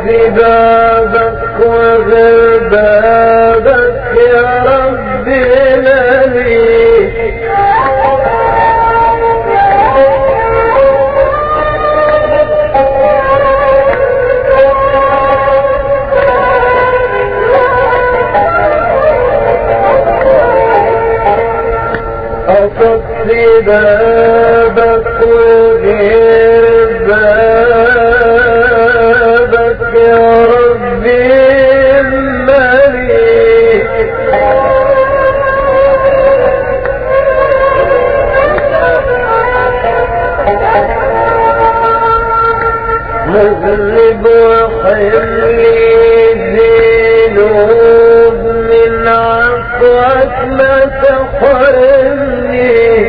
في بابك وغير بابك يا ربي ماليش أصف في بابك وغير بابك يا ربي ماليش مذنب وحملي ذنوب من عفوك ما تحرمني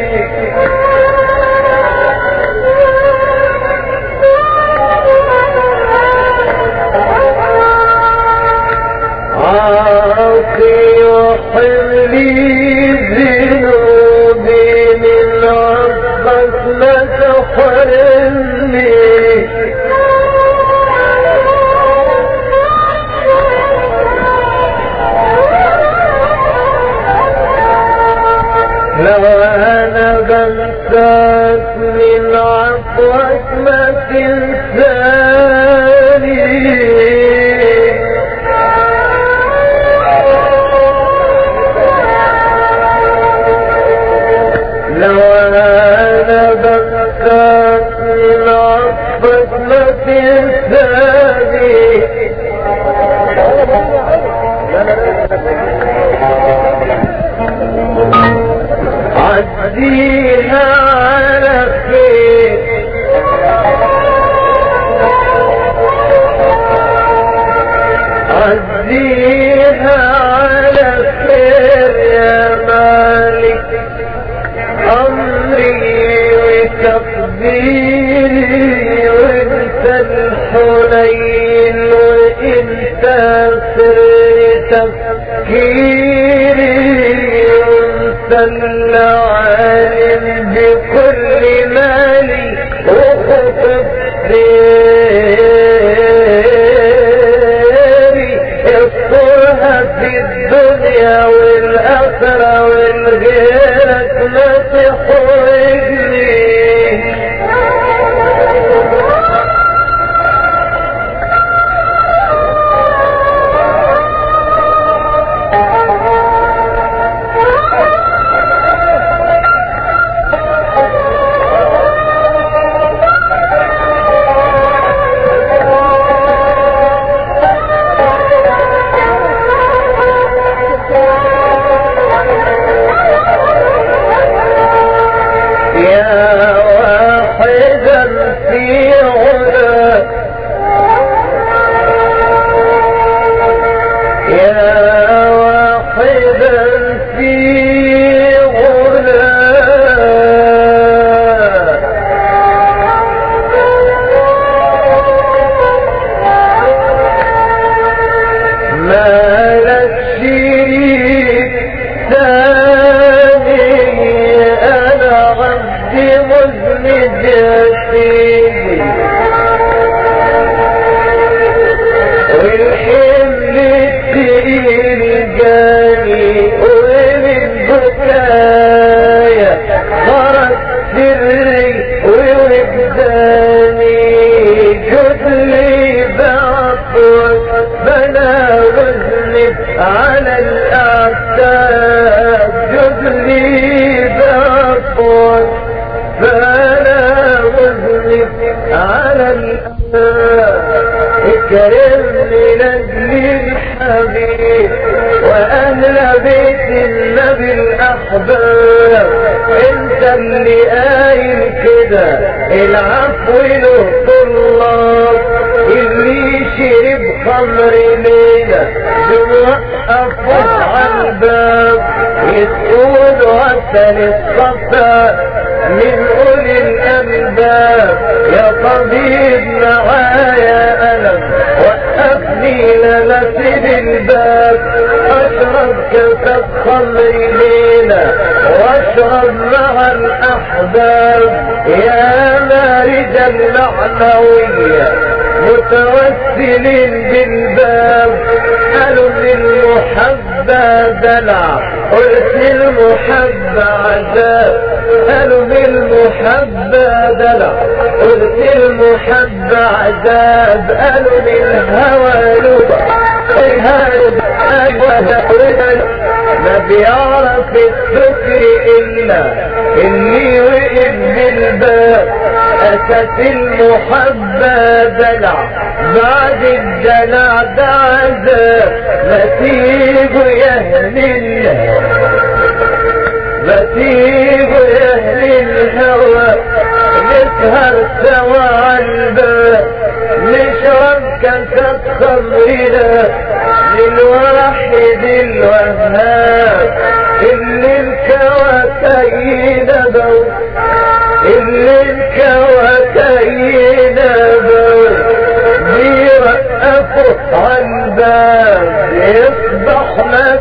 عاصي وحملي ذنوبي من عفوك ما تحرمني لو انا بنساك من عفوك ما تنساني لو انا بنساك من عفوك ما تنساني عديها على خير عديها على خير يا مالك أمري وتقديري وانت الحنين وانت سر تفكيري وانت العالم بكل مالي وخطب سيري اذكرها في الدنيا والآخرة والغيرك ما تحرجني يا واحدا في علا يا واحدا في علا ما لك شريك ثاني انا عبدي مذنب يا سيدي والحمل التقيل جاني وبالبكايا خرج سري ووجداني جد لي بعفوك بلا وزني على الاعتاب جد لي بعفوك فلا وزني على الاعتاب اكرمني لاجل الحبيب واهل بيت النبي الاحباب انت اللي قايل كده العفو له طلاب اللي شرب خمر ليلة بنوقفه على الباب يسقوا عسل الصفا من اولي الالباب يا طبيب معايا الم وقفني لنسد الباب اشرب كاسات خمر ليلة واشرب مع الاحباب يا مارد المعنوية متوسلين بالباب قالوا للمحبة دلع قلت المحبة عذاب قالوا للمحبة دلع قلت المحبة عذاب قالوا للهوى لبع ما بيعرف السكر إلا اللي وقف بالباب أساس المحبة دلع بعد الدلع ده عذاب ما تيجوا يا أهل الله ما تيجوا يا أهل الهوى نسهر سوا عالباب نشرب كاسات خمرنا للواحد الوهاب اللي الكواكينا بو اللي الكواكينا بو بيوقفوا عالباب يصبح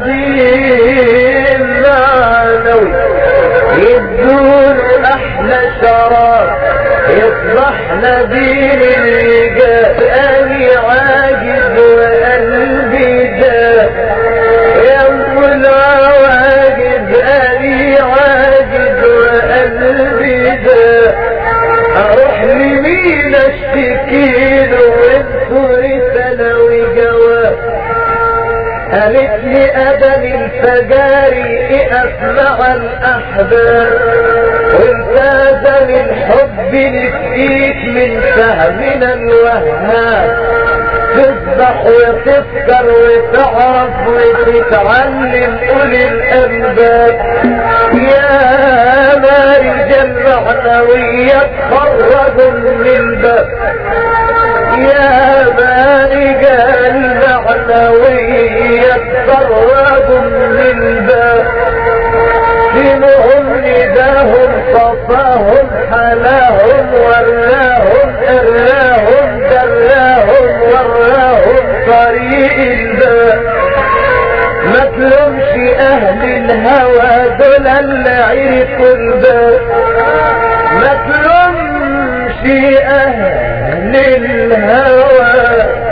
مدين معنوي يدون احلى شراب يصبح نبيل الرجال اني عاجز وقلبي جاء يوم العواجز اني عاجز وقلبي جاء اروح لمين اشتكي له واذكر ثانوي جواب قالت لي ادم الفجاري اقف مع الاحباب وامتاز من حب نسيت من فهمنا الوهاب تذبح وتفكر وتعرف وتتعلم اولي الانباب يا ما رجال معنوية تخرجوا من الباب يا ما رجال معنوية تخرجوا من الباب دينهم نداهم صفاهم حلاهم وراهم اراهم دلاهم وراهم طريق الباب ما تلومش اهل الهوى دول اللي عرفوا الباب ما تلومش اهل الهوى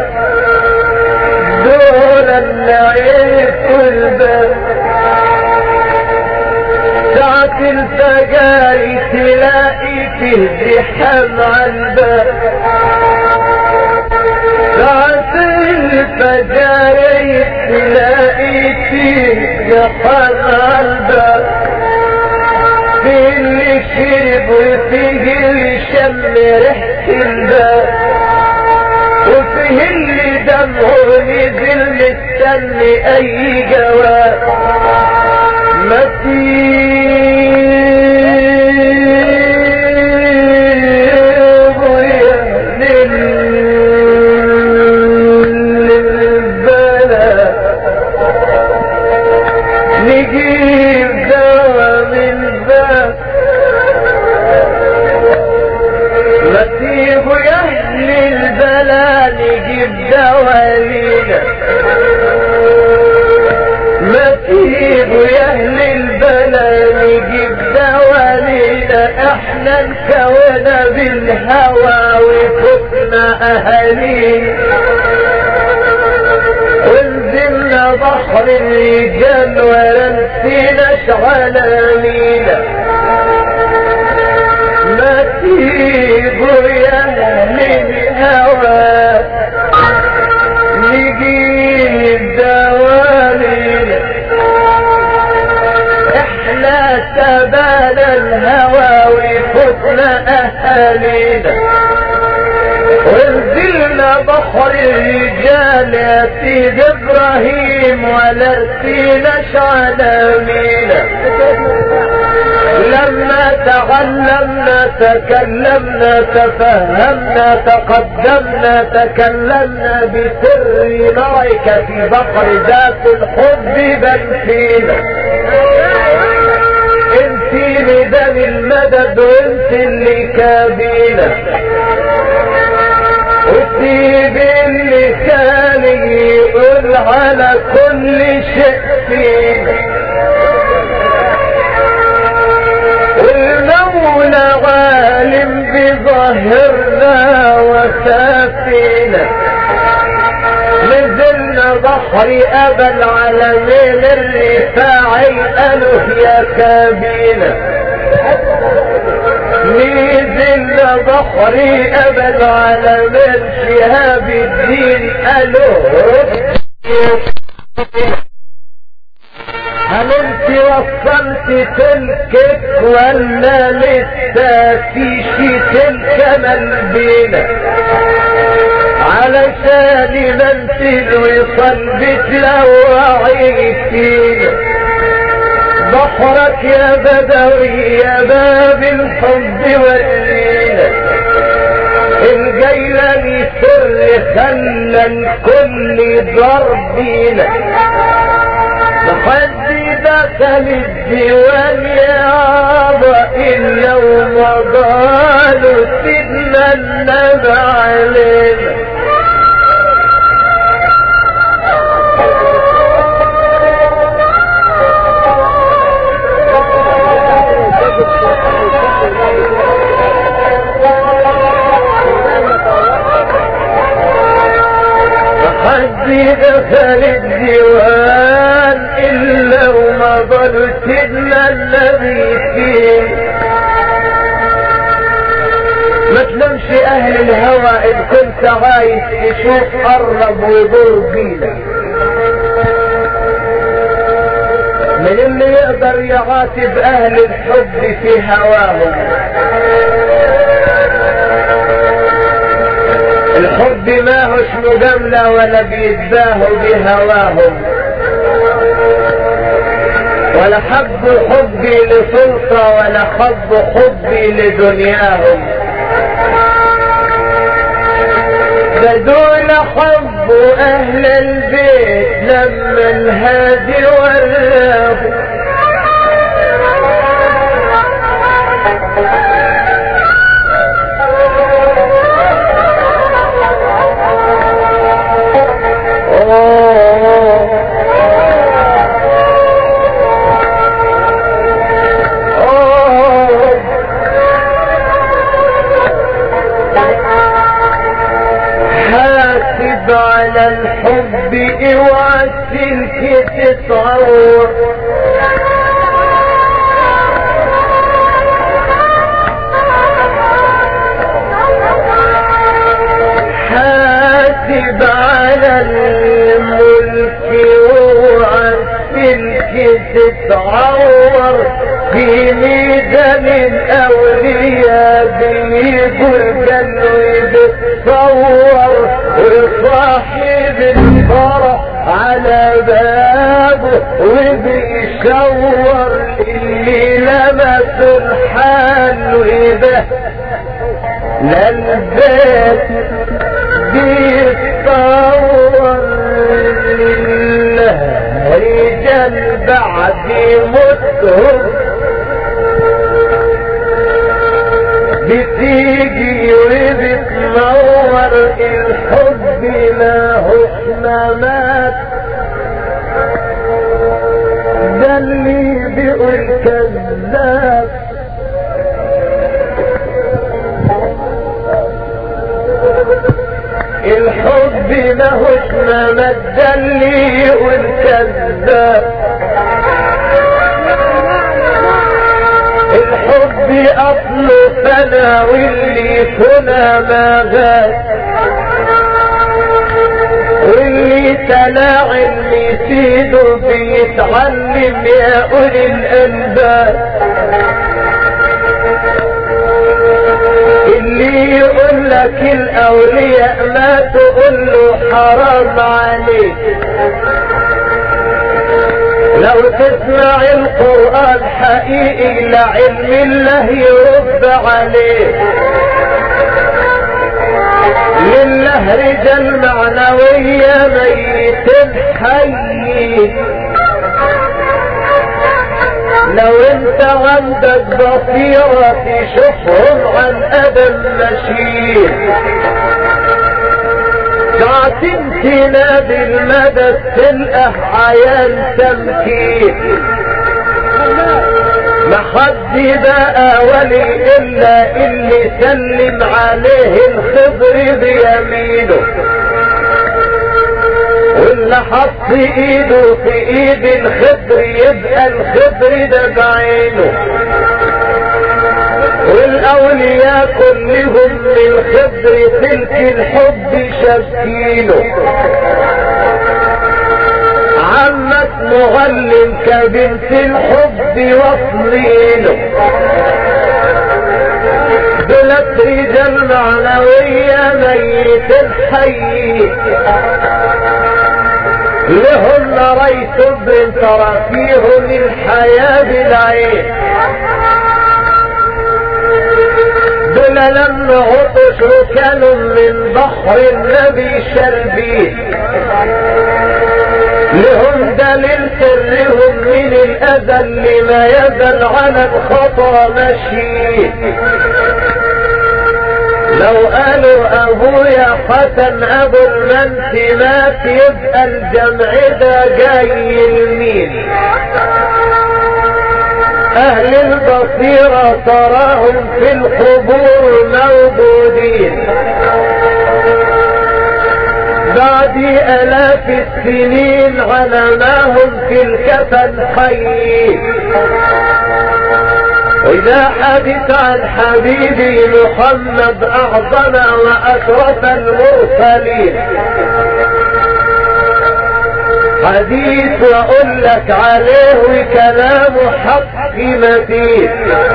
دول اللي عرفوا الباب ساعة الفجاري تلاقي فيه زحام عالباب ساعة الفجاري تلاقي فيه زحام عالباب فيه اللي شرب وفيه اللي شم ريحة الباب وفيه اللي دمه نزل مستني اي جواب مسيب للبلد نجيب دواء من باب مسيب يا اهل البلد نجيب دواء لينا مسيب يا اهل البلد نجيب دوالينا احنا انكونا بالهوى وفقنا اهالينا ونزلنا بحر الرجال ولا نسيناش علامينا ما تيجوا يا اهل الهوى نجيب دوالينا احنا سبال الهوى وفتنا اهالينا ونزلنا بحر الرجال يا سيد ابراهيم ولا سيناش علامينا لما تعلمنا تكلمنا تفهمنا تقدمنا تكلمنا بسر معك في بحر ذات الحب بل فينا انت لدم المدد وانت اللي كابينا وسيب اللسان يقول على كل شيء فينا والمولى عالم بظاهرنا وسافينا بحر ابا العالمين الرفاعي قالوا يا كابينة نزل بحر ابا العالمين شهاب الدين قالوا هل انت وصلت تلكك ولا لسه في شي تلك من بينا علشان ما انت الوصل بتلوعي فينا بحرك يا بدوي يا باب الحب والليلة الجيلاني سر خلى الكل ضربينا لحد دخل الديوان يابا إلا وما قالوا سيدنا النبي علينا لحد دخل الديوان إلا وما ضل سيدنا النبي فيه ما تلمش اهل الهوى ان كنت عايز تشوف قرب ويدور بينا من اللي يقدر يعاتب اهل الحب في هواهم الحب ما هوش مجاملة ولا بيتباهوا بهواهم ولا حب حبي لسلطة ولا حب حبي لدنياهم ده دول حب اهل البيت لما الهادي وراه حاسب على الحب اوعى السلك تتعور حاسب على الملك اوعى السلك تتعور في ميدان الاولياء بيقول قالوا بتصور وصاحب الفرح على بابه وبيشور اللي لمس الحال وده للبيت بيتصور لله رجال بعد موتهم بتيجي وبتنور الحب ماهوش ممات ده اللي بيقول كذاب الحب ماهوش ممات ده اللي يقول كذاب الحب اصله فنا واللي فنا ما غاب واللي تلاعن يسيده بيتعلم يا اولي الالباب اللي يقول لك الاولياء ما تقول له حرام عليك لو تسمع القرآن حقيقي لعلم الله يرد عليه لله رجال معنوية ميت حي لو انت عندك بصيرة تشوفهم عن ادم مشير ساعتين تنادي المدد تلقى عيان تمكين ما حد بقى ولي الا اللي سلم عليه الخضر بيمينه واللي حط ايده في ايد الخضر يبقى الخضر ده بعينه والاولياء كلهم للخضر تلك الحب شابكينه عمك مغلم كبنت الحب واصلينه بلاد رجال معنوية ميت الحي لهم ناري صبر ترى فيهم الحياة بالعين دول لما عطشوا كانوا من بحر النبي شربين لهم دليل سرهم من الاذى اللي ما يزل على الخطا ماشيين لو قالوا ابويا حسن ابو المنسي مات يبقى الجمع ده جاي لمين اهل البصيرة تراهم في القبور موجودين بعد الاف السنين علماهم في الكفن حيين واذا حدث عن حبيبي محمد اعظم واشرف المرسلين حديث واقول لك عليه وكلام حق متين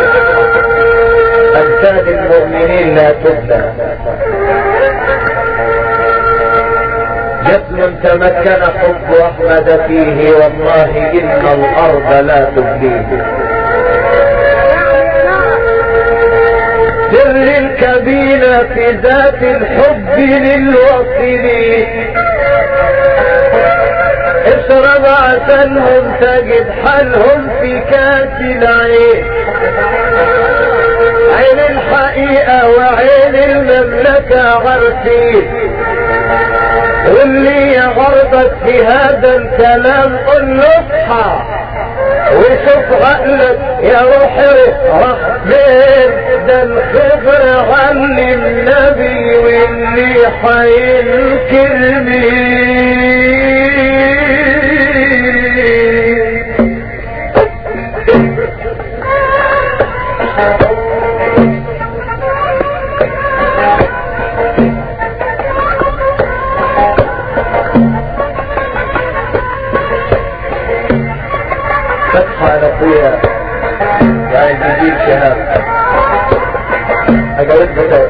امثال المؤمنين لا تبلى جسم تمكن حب احمد فيه والله ان الارض لا تبليه سر الكبيرة في ذات الحب للوصلين اشرب عسلهم تجد حالهم في كاس العين عين الحقيقة وعين المملكة عارفين واللي يغربك في هذا الكلام قل له اصحى وشوف عقلك يا روحي راح فين ده الخبر علم النبي واللي حينكر مين فتحة على اخويا يعني جديد شهاب اجاوز بك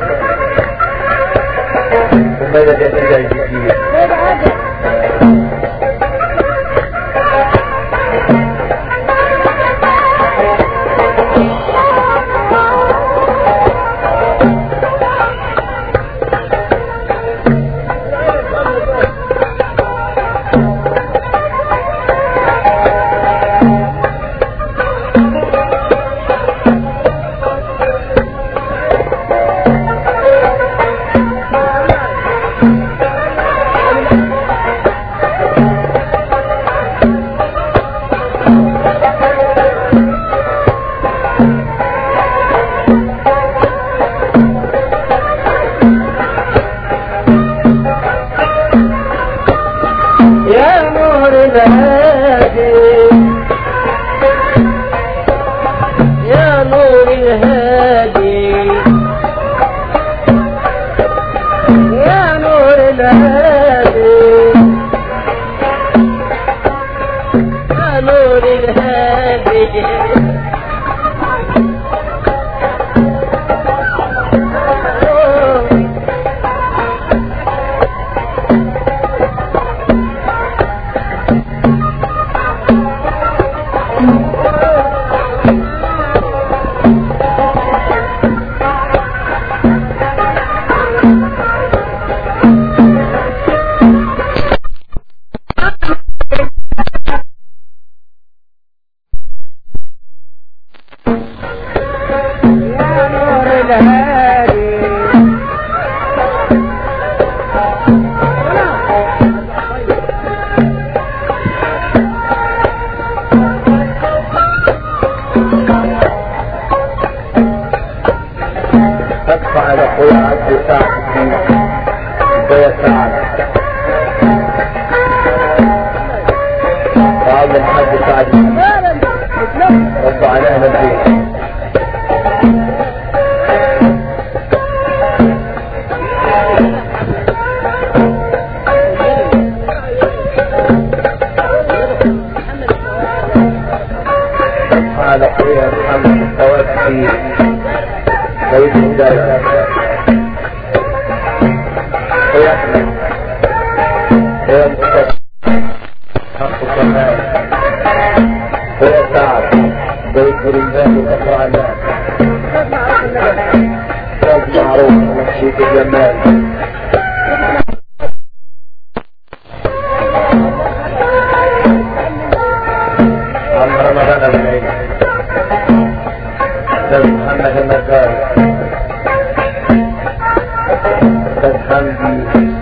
وماذا تأتي الجديد يا نور الهادي يا نور الهادي يا نور الهادي يا نور الهادي يا نور الهادي ادفع على اخويا عبد سعد يا سعد البيت على اخويا محمد التوفي سيد الدولة اخويا احمد اخويا مصطفى حق كمال اخويا سعد بيت بريزان وكفر عنان استاذ معروف ومشيك الجمال عم رمضان العيد استاذ محمد النجار استاذ حمدي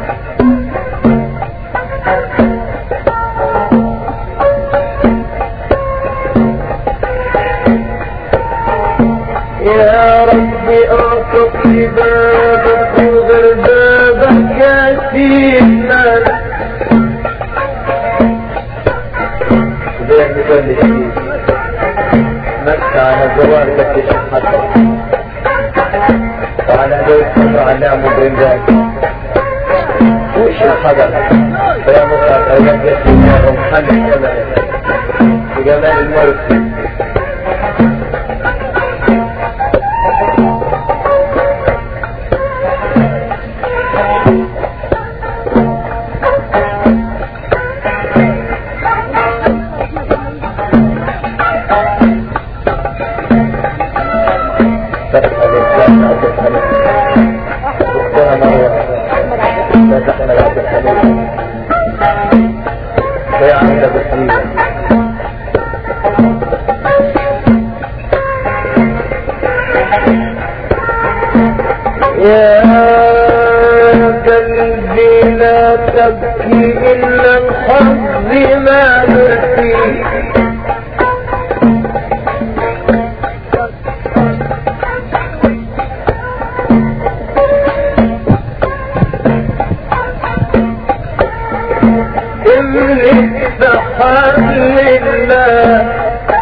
يا ربي اعطف بابك وغير بابك يا سيدنا زي ما بيقول لي شيء مكة على زوار بس حتى وعلى ذلك حتى علام وبرنجان وش الخبر يا مصعب أولاد يسمى ومحمد جمال بجمال الموت فتح الإسلام عبد الحميد دكتورة مريم فتح أحمد عبد الحميد يا عبد الحميد يا قلبي لا تبكي إلا الحظ ما نرثيه املك سحر لله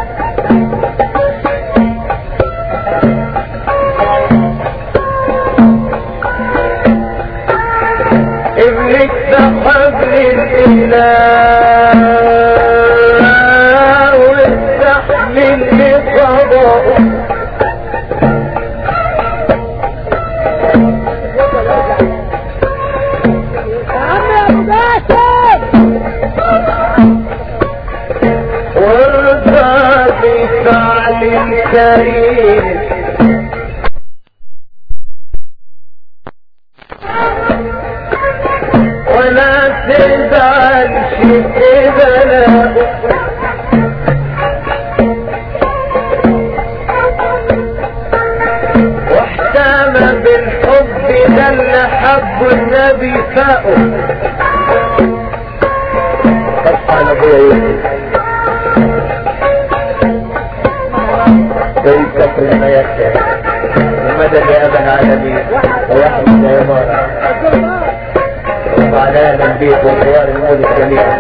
املك سحر لله واستحمل لقضاء وارضى بفعل الكريم ولا تزعلش إذا لا واحتام بالحب ده اللي حب النبي فاقه سبحان ابويا يوسف كيف كفر ما يكفي ومدد يا ابا العالمين ويحمد يا مارا وعلى من بيت وخيار المولد جميعا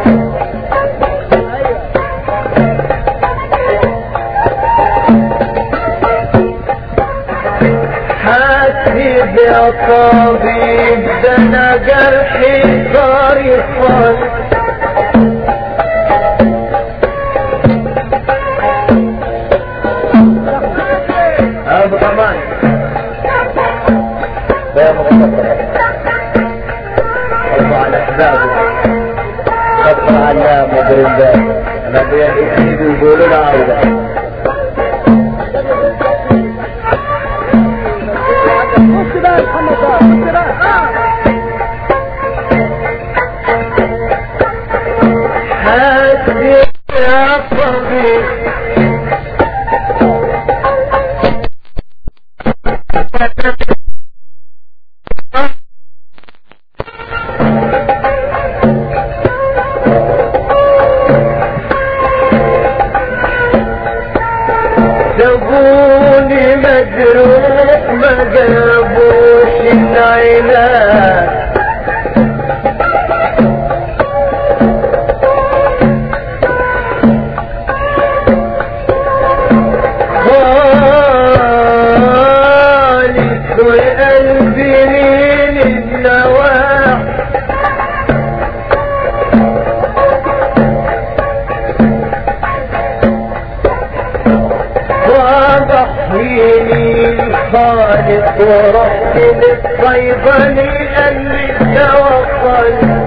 حاسب يا طبيب ده انا جرحي صار يصفر ابو كمان يا مغفر الله على احبابه خطر علام وبرندان انا بيجي يقولوا له عوده بص بقى يا محمد بقى بص بقى حاسب يا طبيب جابوني مجروح ما جابوش العلاج ورحت للصيدلي قال لي توصل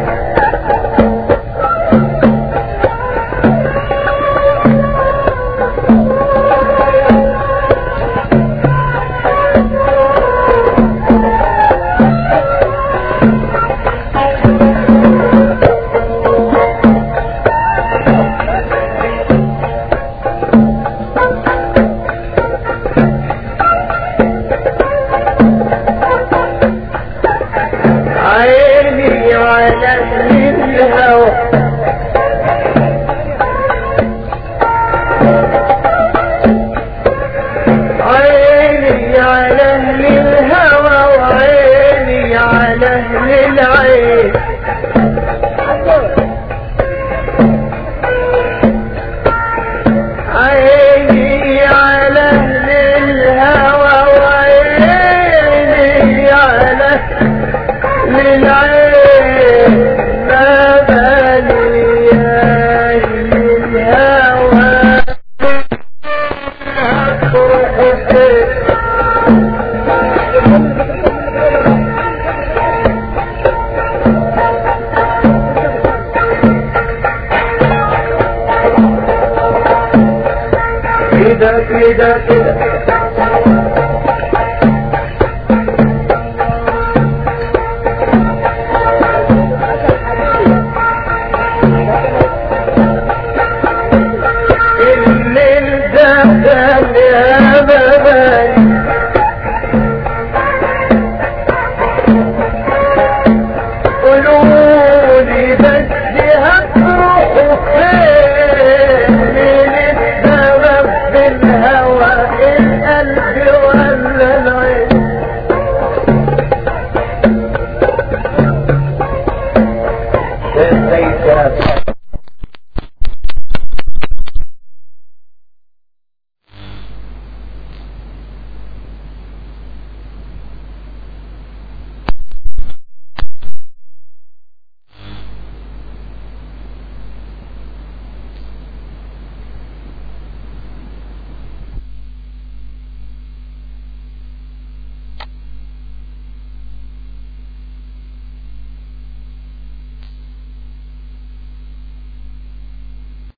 عيني على الهوى عيني على اهل الهوى وعيني على اهل العين عيني على اهل الهوى وعيني على للعين